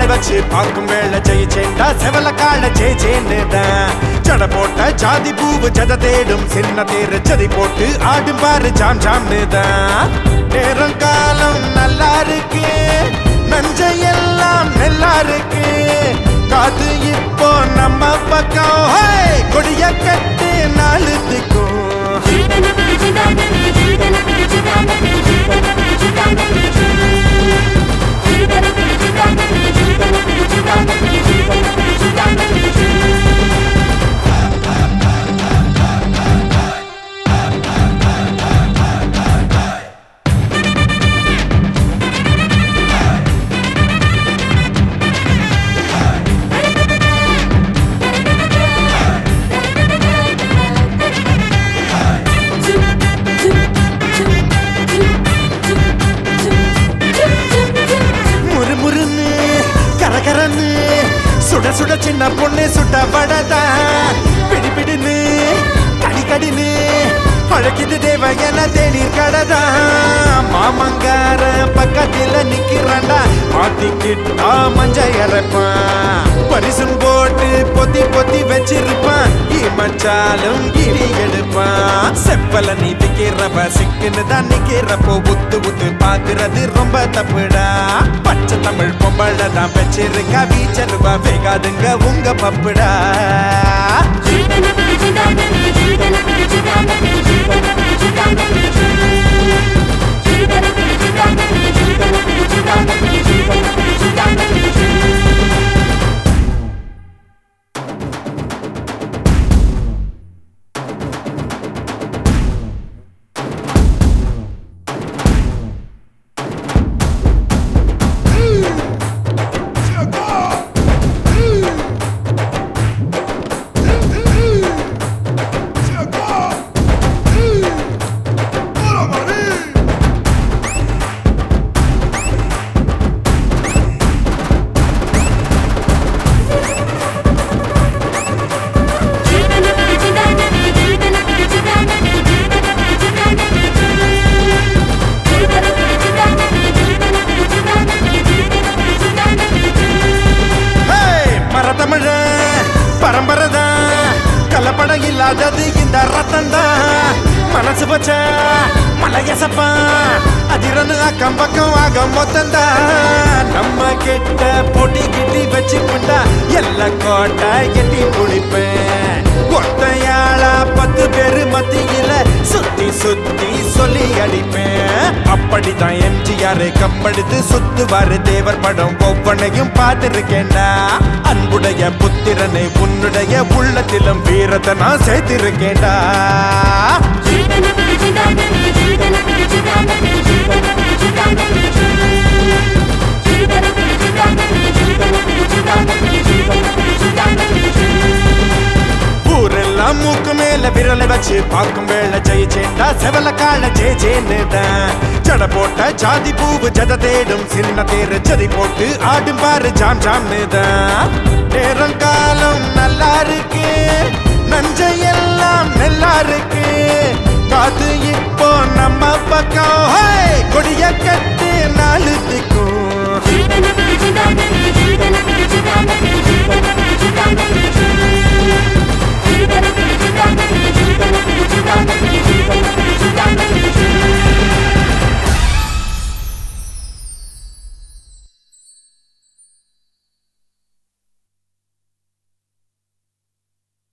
வச்சு பார்க்கும் வேளை ஜெயிச்சேன்டா செவல கால ஜெயிச்சேன்னு தான் ஜட போட்ட ஜாதி பூவு ஜத தேடும் சின்ன தேரு ஜதி போட்டு ஆடும் பாரு ஜாம் ஜாம்னு தான் நேரம் காலம் நல்லா இருக்கு நஞ்சையெல்லாம் நல்லா இருக்கு காத்து இப்போ நம்ம பக்கம் ஹே! கொடிய கட்டு நாளுத்துக்கும் முறுமுறுன்னு கரகரன்னு சுட சுட சின்ன பொண்ணு சுட்ட வடதா பிடி பிடின்னு கடி கடின்னு அழைக்குது தேவ என தேநீர் கடதா மாமங்கார பக்கத்துல நிக்கிறான்டா மாத்திக்கிட்டா மஞ்ச இறப்பான் பரிசும் போட்டு பொத்தி பொத்தி வச்சிருப்பான் மச்சாலும் இடி எடுப்பான் செப்பல நீ விக்கிறப்ப சிக்குன்னு தான் நிக்கிறப்போ உத்து உத்து பாக்குறது ரொம்ப தப்புடா பச்சை தமிழ் பொம்பளை தான் வச்சிருக்கா வீச்சருவா வேகாதுங்க உங்க பப்புடா ஹேய், மரத்தமிழ பரம்பரை தான் கலப்படம் இல்லாதது இந்த ரத்தம் தான் மனசு பச்ச மலையசப்பா அதிரனு அக்கம் பக்கம் ஆக மொத்தம் தான் நம்ம கிட்ட பொடி கிட்டி வச்சுக்கிட்டா எல்லா கோட்டை எட்டி குடிப்பேன் ஒத்தையாளா பத்து பேரு மத்தியில சுத்தி சுத்தி சொல்லி அடிப்பேன் அப்படிதான் எம்ஜிஆர் கம்பெடுத்து சுத்துவாரு தேவர் படம் ஒவ்வொன்னையும் பார்த்திருக்கேன்டா அன்புடைய புத்திரனை உன்னுடைய உள்ளத்திலும் வீரத்தை நான் சேர்த்திருக்கேன்டா ஊரெல்லாம் மூக்கு மேல விரலை வச்சு பார்க்கும் வேளை ஜெயிச்சேன்டா செவல கால ஜெயிச்சேன்னு தான் ஜட போட்ட ஜாதி பூவு ஜத தேடும் சின்ன தேரு ஜதி போட்டு ஆடும் பாரு ஜாம் ஜாம்னு தான் நேரம் காலம் நல்லா இருக்கு நஞ்சையெல்லாம் நல்லா இருக்கு காத்து இப்போ நம்ம பக்கம்